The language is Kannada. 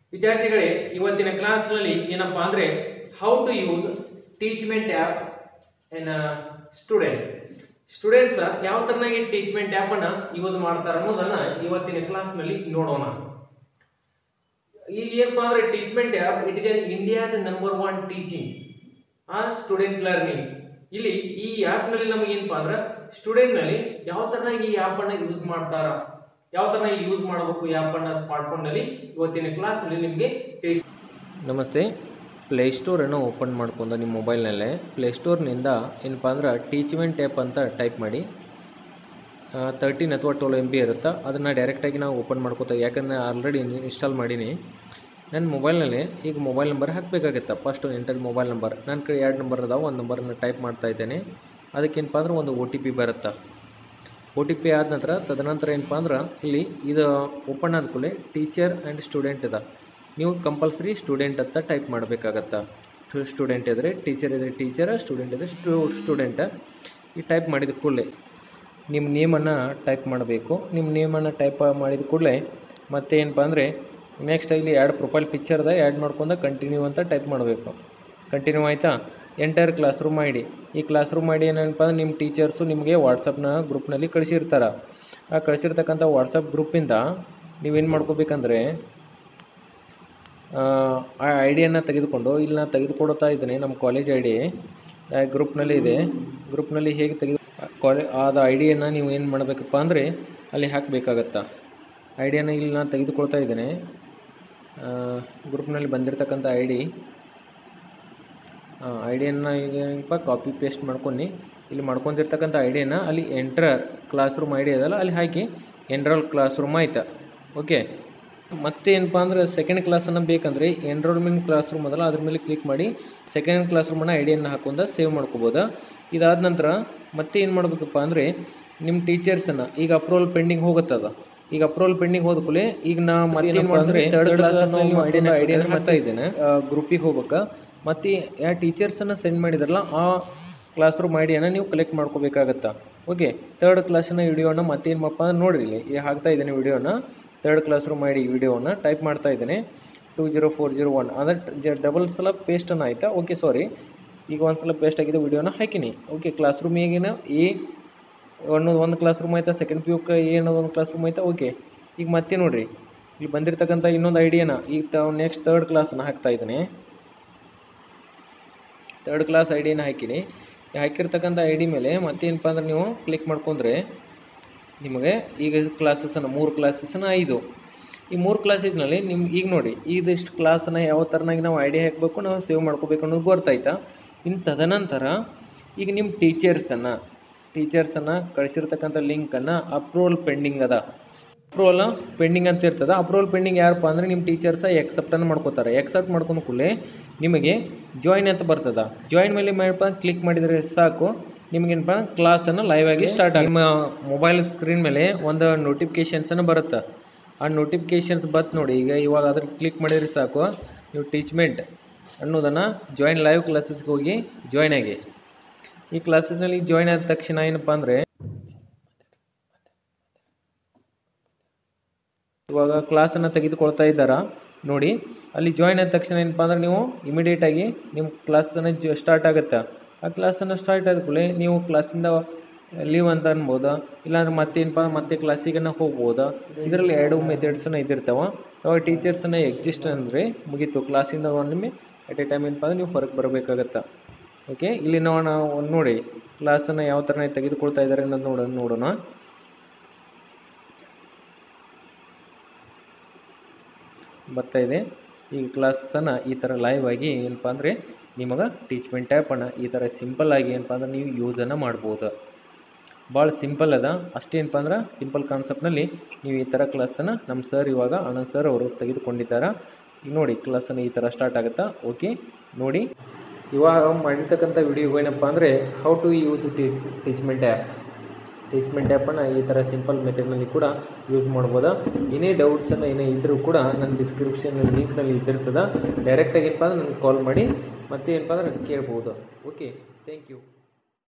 ವಿದ್ಯಾರ್ಥಿಗಳೇ ಇವತ್ತಿನ ಕ್ಲಾಸ್ನಲ್ಲಿ ಏನಪ್ಪಾ ಅಂದ್ರೆ how to use Teachmint app and student students ಯಾವ ತರನಾಗಿ ಟೀಚ್ಮೆಂಟ್ ಆ್ಯಪ್ ಅನ್ನ ಯೂಸ್ ಮಾಡ್ತಾರೆ ಅನ್ನೋದನ್ನ ಇವತ್ತಿನ ಕ್ಲಾಸ್ನಲ್ಲಿ ನೋಡೋಣ ಈಗ ಏನಪ್ಪಾ ಅಂದ್ರೆ Teachmint app it is an India's number one teaching ಆ ಸ್ಟೂಡೆಂಟ್ ಲರ್ನಿಂಗ್ ಇಲ್ಲಿ ಈ ಆ್ಯಪ್ ನಲ್ಲಿ ನಮಗೆ ಏನಪ್ಪಾ ಅಂದ್ರೆ ಸ್ಟೂಡೆಂಟ್ ನಲ್ಲಿ ಯಾವ ತರನಾಗಿ ಈ ಆ್ಯಪ್ ಅನ್ನ ಯೂಸ್ ಮಾಡ್ತಾರ ಯಾವ ತರನಾಗಿ ಯೂಸ್ ಮಾಡಬೇಕು ಈ ಆ್ಯಪ್ ಅನ್ನ ಸ್ಮಾರ್ಟ್ಫೋನ್ ನಲ್ಲಿ ಇವತ್ತಿನ ಕ್ಲಾಸ್ ನಲ್ಲಿ ನಿಮಗೆ ತಿಳಿಸ್ ನಮಸ್ತೆ ಪ್ಲೇಸ್ಟೋರನ್ನು ಓಪನ್ ಮಾಡ್ಕೊಂಡು ನಿಮ್ಮ ಮೊಬೈಲ್ನಲ್ಲೇ ಪ್ಲೇಸ್ಟೋರ್ನಿಂದ ಏನಪ್ಪ ಅಂದ್ರೆ ಟೀಚ್ಮೆಂಟ್ ಆ್ಯಪ್ ಅಂತ ಟೈಪ್ ಮಾಡಿ ತರ್ಟೀನ್ ಅಥವಾ ಟ್ವೆಲ್ ಎಮ್ ಬಿ ಇರುತ್ತೆ ಅದನ್ನು ಡೈರೆಕ್ಟಾಗಿ ನಾವು ಓಪನ್ ಮಾಡ್ಕೋತೀವಿ ಯಾಕಂದರೆ ಆಲ್ರೆಡಿ ಇನ್ಸ್ಟಾಲ್ ಮಾಡೀನಿ ನನ್ನ ಮೊಬೈಲ್ನಲ್ಲಿ ಈಗ ಮೊಬೈಲ್ ನಂಬರ್ ಹಾಕಬೇಕಾಗತ್ತೆ ಫಸ್ಟ್ ಎಂಟರ್ ಮೊಬೈಲ್ ನಂಬರ್ ನನ್ನ ಕಡೆ ಎರಡು ನಂಬರ್ ಅದಾವೆ ಒಂದು ನಂಬರನ್ನ ಟೈಪ್ ಮಾಡ್ತಾ ಇದ್ದೇನೆ ಅದಕ್ಕೇನಪ್ಪ ಅಂದ್ರೆ ಒಂದು ಒ ಟಿ ಪಿ ಬರುತ್ತೆ ಒ ಟಿ ಪಿ ಆದ ನಂತರ ತದನಂತರ ಏನಪ್ಪ ಅಂದ್ರೆ ಇಲ್ಲಿ ಇದು ಓಪನ್ ಆದ ಕೂಡಲೇ ಟೀಚರ್ ಆ್ಯಂಡ್ ಸ್ಟೂಡೆಂಟ್ ಇದೆ ನೀವು ಕಂಪಲ್ಸರಿ ಸ್ಟೂಡೆಂಟ್ ಅಂತ ಟೈಪ್ ಮಾಡಬೇಕಾಗತ್ತೆ ಸ್ಟೂಡೆಂಟ್ ಇದ್ದರೆ ಟೀಚರ್ ಇದ್ದರೆ ಟೀಚರ್ ಸ್ಟೂಡೆಂಟ್ ಇದ್ದರೆ ಸ್ಟೂ ಸ್ಟೂಡೆಂಟ್ ಈ ಟೈಪ್ ಮಾಡಿದ ಕೂಡಲೇ ನಿಮ್ಮ ನೇಮನ್ನು ಟೈಪ್ ಮಾಡಬೇಕು ನಿಮ್ಮ ನೇಮನ್ನು ಟೈಪ್ ಮಾಡಿದ ಕೂಡಲೇ ಮತ್ತೆ ಏನಪ್ಪ ಅಂದರೆ ನೆಕ್ಸ್ಟ್ ಇಲ್ಲಿ ಎರಡು ಪ್ರೊಫೈಲ್ ಪಿಕ್ಚರ್ದ ಆ್ಯಡ್ ಮಾಡ್ಕೊಂಡು ಕಂಟಿನ್ಯೂ ಅಂತ ಟೈಪ್ ಮಾಡಬೇಕು ಕಂಟಿನ್ಯೂ ಆಯಿತಾ enter classroom I D ಈ ಕ್ಲಾಸ್ ರೂಮ್ ಐ ಡಿ ಏನಪ್ಪ ಅಂದ್ರೆ ನಿಮ್ಮ ಟೀಚರ್ಸು ನಿಮಗೆ ವಾಟ್ಸಪ್ನ ಗ್ರೂಪ್ನಲ್ಲಿ ಕಳಿಸಿರ್ತಾರೆ ಆ ಕಳಿಸಿರ್ತಕ್ಕಂಥ ವಾಟ್ಸಪ್ ಗ್ರೂಪಿಂದ ನೀವೇನು ಮಾಡ್ಕೋಬೇಕಂದ್ರೆ ಆ ಐ ಡಿಯನ್ನು ತೆಗೆದುಕೊಂಡು ಇಲ್ಲಿ ನಾನು ತೆಗೆದುಕೊಡ್ತಾ ಇದ್ದೀನಿ ನಮ್ಮ ಕಾಲೇಜ್ ಐ ಡಿ ಗ್ರೂಪ್ನಲ್ಲಿ ಇದೆ ಗ್ರೂಪ್ನಲ್ಲಿ ಹೇಗೆ ತೆಗೆದು ಕಾಲೇ ಅದು ಐ ಡಿಯನ್ನು ನೀವು ಏನು ಮಾಡಬೇಕಪ್ಪ ಅಂದರೆ ಅಲ್ಲಿ ಹಾಕಬೇಕಾಗತ್ತಾ ಐ ಡಿಯನ್ನು ಇಲ್ಲಿ ನಾನು ತೆಗೆದುಕೊಳ್ತಾ ಇದ್ದೇನೆ ಗ್ರೂಪ್ನಲ್ಲಿ ಬಂದಿರತಕ್ಕಂಥ ಐ ಡಿ ಐ ಡಿಯನ್ನು ಈಗ ಏನಪ್ಪ ಕಾಪಿ ಪೇಸ್ಟ್ ಮಾಡ್ಕೊಂಡು ಇಲ್ಲಿ ಮಾಡ್ಕೊಂಡಿರ್ತಕ್ಕಂಥ ಐ ಡಿಯನ್ನು ಅಲ್ಲಿ enter classroom I D ಅದಲ್ಲ ಅಲ್ಲಿ ಹಾಕಿ ಎನ್ರೋಲ್ ಕ್ಲಾಸ್ ರೂಮ್ ಆಯ್ತಾ ಓಕೆ ಮತ್ತೆ ಏನಪ್ಪ ಅಂದ್ರೆ ಸೆಕೆಂಡ್ ಕ್ಲಾಸನ್ನು ಬೇಕಂದರೆ ಎನ್ರೋಲ್ಮೆಂಟ್ ಕ್ಲಾಸ್ ರೂಮ್ ಅದಲ್ಲ ಅದ್ರ ಮೇಲೆ ಕ್ಲಿಕ್ ಮಾಡಿ ಸೆಕೆಂಡ್ ಕ್ಲಾಸ್ ರೂಮನ್ನು ಐ ಡಿಯನ್ನು ಹಾಕೊಂಡು ಸೇವ್ ಮಾಡ್ಕೋಬೋದು ಇದಾದ ನಂತರ ಮತ್ತೆ ಏನು ಮಾಡಬೇಕಪ್ಪ ಅಂದರೆ ನಿಮ್ಮ ಟೀಚರ್ಸನ್ನು ಈಗ ಅಪ್ರೂವಲ್ ಪೆಂಡಿಂಗ್ ಹೋಗುತ್ತದ ಈಗ ಅಪ್ರೂವಲ್ ಪೆಂಡಿಂಗ್ ಹೋದ ಕೂಡಲೇ ಈಗ ನಾ ಮತ್ತೆ ಏನು ಮಾಡಿದ್ರೆ ಥರ್ಡ್ ಕ್ಲಾಸ್ ಐಡಿಯನ್ನು ಐಡಿಯನ್ನು ಹಾಕ್ತಾ ಇದ್ದೇನೆ ಗ್ರೂಪಿಗೆ ಹೋಗ್ಬೇಕಾ ಮತ್ತು ಯಾವ ಟೀಚರ್ಸನ್ನು ಸೆಂಡ್ ಮಾಡಿದ್ರಲ್ಲ ಆ ಕ್ಲಾಸ್ ರೂಮ್ ಐಡಿಯನ್ನು ನೀವು ಕಲೆಕ್ಟ್ ಮಾಡ್ಕೋಬೇಕಾಗತ್ತಾ ಓಕೆ ತರ್ಡ್ ಕ್ಲಾಸಿನ ವಿಡಿಯೋನ ಮತ್ತೇನಪ್ಪ ಅಂದ್ರೆ ನೋಡ್ರಿ ಇಲ್ಲಿ ಈಗ ಹಾಕ್ತಾ ಇದ್ದೇನೆ ವಿಡಿಯೋನ third classroom I D ವಿಡಿಯೋನ ಟೈಪ್ ಮಾಡ್ತಾ ಇದ್ದೇನೆ two zero four zero one ಅಂದರೆ ಡಬಲ್ ಸಲ ಪೇಸ್ಟನ್ನು ಆಯಿತಾ ಓಕೆ ಸಾರಿ ಈಗ ಒಂದು ಸಲ ಪೇಸ್ಟ್ ಆಗಿದೆ ವಿಡಿಯೋನ ಹಾಕಿನಿ ಓಕೆ ಕ್ಲಾಸ್ ರೂಮ್ ಈಗಿನ ಎ ಅನ್ನೋದು ಒಂದು ಕ್ಲಾಸ್ ರೂಮ್ ಆಯ್ತಾ ಸೆಕೆಂಡ್ ಪಿ ಯು ಎ ಅನ್ನೋದು ಒಂದು ಕ್ಲಾಸ್ ರೂಮ್ ಆಯ್ತಾ ಓಕೆ ಈಗ ಮತ್ತೆ ನೋಡಿರಿ ಇಲ್ಲಿ ಬಂದಿರತಕ್ಕಂಥ ಇನ್ನೊಂದು ಐಡಿಯಾನ ಈಗ ತಾವು ನೆಕ್ಸ್ಟ್ ತರ್ಡ್ ಕ್ಲಾಸನ್ನ ಹಾಕ್ತಾ ಇದ್ದೀನಿ ತರ್ಡ್ ಕ್ಲಾಸ್ ಐ ಡಿನ ಹಾಕಿನಿ ಹಾಕಿರ್ತಕ್ಕಂಥ ಐ ಡಿ ಮೇಲೆ ಮತ್ತೇನಪ್ಪ ಅಂದ್ರೆ ನೀವು ಕ್ಲಿಕ್ ಮಾಡ್ಕೊಂಡ್ರೆ ನಿಮಗೆ ಈಗ ಕ್ಲಾಸಸ್ಸನ್ನು ಮೂರು ಕ್ಲಾಸಸ್ಸನ್ನು ಐದು ಈ ಮೂರು ಕ್ಲಾಸಸ್ನಲ್ಲಿ ನಿಮ್ಗೆ ಈಗ ನೋಡಿ ಇದಿಷ್ಟು ಕ್ಲಾಸನ್ನು ಯಾವ ಥರನಾಗಿ ನಾವು ಐ ಡಿ ಹಾಕಬೇಕು ನಾವು ಸೇವ್ ಮಾಡ್ಕೋಬೇಕು ಅನ್ನೋದು ಗೊತ್ತಾಯ್ತಾ ಇನ್ನು ತದನಂತರ ಈಗ ನಿಮ್ಮ ಟೀಚರ್ಸನ್ನು ಟೀಚರ್ಸನ್ನು ಕಳಿಸಿರ್ತಕ್ಕಂಥ ಲಿಂಕನ್ನು ಅಪ್ರೂವಲ್ ಪೆಂಡಿಂಗ್ ಅದ ಅಪ್ರೂವಲ್ ಪೆಂಡಿಂಗ್ ಅಂತ ಇರ್ತದೆ ಅಪ್ರೂವಲ್ ಪೆಂಡಿಂಗ್ ಯಾರಪ್ಪ ಅಂದರೆ ನಿಮ್ಮ ಟೀಚರ್ಸ ಎಕ್ಸೆಪ್ಟನ್ನು ಮಾಡ್ಕೋತಾರೆ ಎಕ್ಸೆಪ್ಟ್ ಮಾಡ್ಕೊಂಡು ಕೂಡಲೇ ನಿಮಗೆ ಜಾಯಿನ್ ಅಂತ ಬರ್ತದೆ ಜಾಯಿನ್ ಮೇಲೆ ಏನಪ್ಪ ಕ್ಲಿಕ್ ಮಾಡಿದರೆ ಸಾಕು ನಿಮಗೇನಪ್ಪ ಕ್ಲಾಸನ್ನು ಲೈವ್ ಆಗಿ ಸ್ಟಾರ್ಟ್ ನಿಮ್ಮ ಮೊಬೈಲ್ ಸ್ಕ್ರೀನ್ ಮೇಲೆ ಒಂದು ನೋಟಿಫಿಕೇಷನ್ಸನ್ನು ಬರುತ್ತೆ ಆ ನೋಟಿಫಿಕೇಷನ್ಸ್ ಬತ್ ನೋಡಿ ಈಗ ಇವಾಗ ಅದ್ರ ಕ್ಲಿಕ್ ಮಾಡಿದ್ರೆ ಸಾಕು ನೀವು ಟೀಚ್ಮೆಂಟ್ ಅನ್ನೋದನ್ನು ಜಾಯಿನ್ ಲೈವ್ ಕ್ಲಾಸಸ್ಗೆ ಹೋಗಿ ಜಾಯ್ನ್ ಆಗಿ ಈ ಕ್ಲಾಸಸ್ನಲ್ಲಿ ಜಾಯ್ನ್ ಆದ ತಕ್ಷಣ ಏನಪ್ಪ ಅಂದರೆ ಇವಾಗ ಕ್ಲಾಸನ್ನು ತೆಗೆದುಕೊಳ್ತಾ ಇದ್ದಾರಾ ನೋಡಿ ಅಲ್ಲಿ ಜಾಯ್ನ್ ಆದ ತಕ್ಷಣ ಏನಪ್ಪ ಅಂದ್ರೆ ನೀವು ಇಮಿಡಿಯೇಟಾಗಿ ನಿಮ್ಮ ಕ್ಲಾಸನ್ನು ಜ ಸ್ಟಾರ್ಟ್ ಆಗುತ್ತೆ ಆ ಕ್ಲಾಸನ್ನು ಸ್ಟಾರ್ಟ್ ಆದ ಕೂಡಲೇ ನೀವು ಕ್ಲಾಸಿಂದ ಲೀವ್ ಅಂತ ಅನ್ಬೋದಾ ಇಲ್ಲಾಂದ್ರೆ ಮತ್ತೇನಪ್ಪ ಮತ್ತೆ ಕ್ಲಾಸಿಗನ್ನ ಹೋಗ್ಬೋದಾ ಇದರಲ್ಲಿ ಎರಡು ಮೆಥಡ್ಸನ್ನು ಇದಿರ್ತಾವ ಅವಾಗ ಟೀಚರ್ಸನ್ನು ಎಕ್ಸಿಸ್ಟ್ ಅಂದರೆ ಮುಗೀತು ಕ್ಲಾಸಿಂದ ಒಮ್ಮೆ ಅಟ್ ಎ ಟೈಮ್ ಏನಪ್ಪ ಅಂದ್ರೆ ನೀವು ಹೊರಗೆ ಬರಬೇಕಾಗತ್ತೆ ಓಕೆ ಇಲ್ಲಿ ನಾವು ನಾವು ನೋಡಿ ಕ್ಲಾಸನ್ನು ಯಾವ ಥರ ತೆಗೆದುಕೊಳ್ತಾ ಇದ್ದಾರೆ ಅನ್ನೋದು ನೋಡೋಣ ನೋಡೋಣ ಬರ್ತಾ ಇದೆ ಈ ಕ್ಲಾಸನ್ನು ಈ ಥರ ಲೈವ್ ಆಗಿ ಏನಪ್ಪ ಅಂದರೆ ನಿಮಗೆ ಟೀಚ್ಮೆಂಟ್ ಆ್ಯಪನ್ನು ಈ ಥರ ಸಿಂಪಲ್ ಆಗಿ ಏನಪ್ಪ ಅಂದ್ರೆ ನೀವು ಯೂಸನ್ನು ಮಾಡ್ಬೋದು ಭಾಳ ಸಿಂಪಲ್ ಅದ ಅಷ್ಟೇನಪ್ಪ ಅಂದ್ರೆ ಸಿಂಪಲ್ ಕಾನ್ಸೆಪ್ಟ್ನಲ್ಲಿ ನೀವು ಈ ಥರ ಕ್ಲಾಸನ್ನು ನಮ್ಮ ಸರ್ ಇವಾಗ ಆನಂದ್ ಸರ್ ಅವರು ತೆಗೆದುಕೊಂಡಿದ್ದಾರೆ ಈಗ ನೋಡಿ ಕ್ಲಾಸನ್ನು ಈ ಥರ ಸ್ಟಾರ್ಟ್ ಆಗುತ್ತಾ ಓಕೆ ನೋಡಿ ಇವಾಗ ಮಾಡಿರ್ತಕ್ಕಂಥ ವಿಡಿಯೋ ಏನಪ್ಪ ಅಂದರೆ ಹೌ ಟು ಯೂಸ್ ಟಿ ಟೀಚ್ಮೆಂಟ್ ಆ್ಯಪ್ ಟೀಚ್ಮೆಂಟ್ ಆ್ಯಪನ್ನು ಈ ಥರ ಸಿಂಪಲ್ ಮೆಥಡ್ನಲ್ಲಿ ಕೂಡ ಯೂಸ್ ಮಾಡ್ಬೋದಾ ಏನೇ ಡೌಟ್ಸನ್ನು ಏನೇ ಇದ್ದರೂ ಕೂಡ ನನ್ನ ಡಿಸ್ಕ್ರಿಪ್ಷನ್ ಲಿಂಕ್ನಲ್ಲಿ ಇದ್ದಿರ್ತದೆ ಡೈರೆಕ್ಟಾಗಿ ಏನಪ್ಪ ಅಂದ್ರೆ ನನಗೆ ಕಾಲ್ ಮಾಡಿ ಮತ್ತೆ ಏನಪ್ಪ ಅಂದ್ರೆ ಕೇಳ್ಬೋದು ಓಕೆ ಥ್ಯಾಂಕ್ ಯು